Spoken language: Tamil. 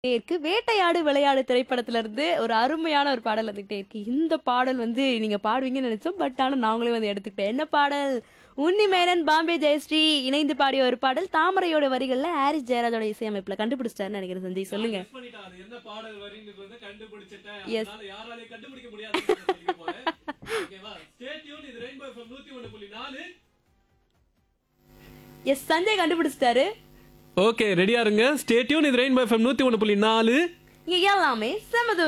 இருக்கு வேட்டையாடு விளையாடு திரைப்படத்துல இருந்து ஒரு அருமையான ஒரு பாடல் வந்துகிட்டே இருக்கு இந்த பாடல் வந்து நீங்க பாடுவீங்கன்னு நினைச்சோம் பட் ஆனா நாங்களே வந்து எடுத்துக்கிட்டேன் என்ன பாடல் உன்னி மேனன் பாம்பே ஜெயஸ்ரீ இணைந்து பாடிய ஒரு பாடல் தாமரையோட வரிகள்ல ஹாரிஸ் ஜெயராஜோட இசையமைப்புல கண்டுபிடிச்சிட்டாருன்னு நினைக்கிறேன் சஞ்சய் சொல்லுங்க Guess பண்ணிட்டான். அது என்ன பாடல் வரிங்கிறத கண்டுபிடிச்சிட்டேன். Yes. அதனால யாராலையும் கண்டுபிடிக்க முடியாதுன்னு நான் சொல்லிக்க போறேன். ஓகேவா? Stay tuned. இது Rainbow FM 101.4. எஸ் சஞ்சய் கண்டுபிடிச்சிட்டாரு ஓகே ரெடியா இருங்க ஸ்டே டியூன் இது ரெயின்போ எஃப்எம் நூத்தி ஒன்று புள்ளி நாலு இங்க எல்லாமே செமது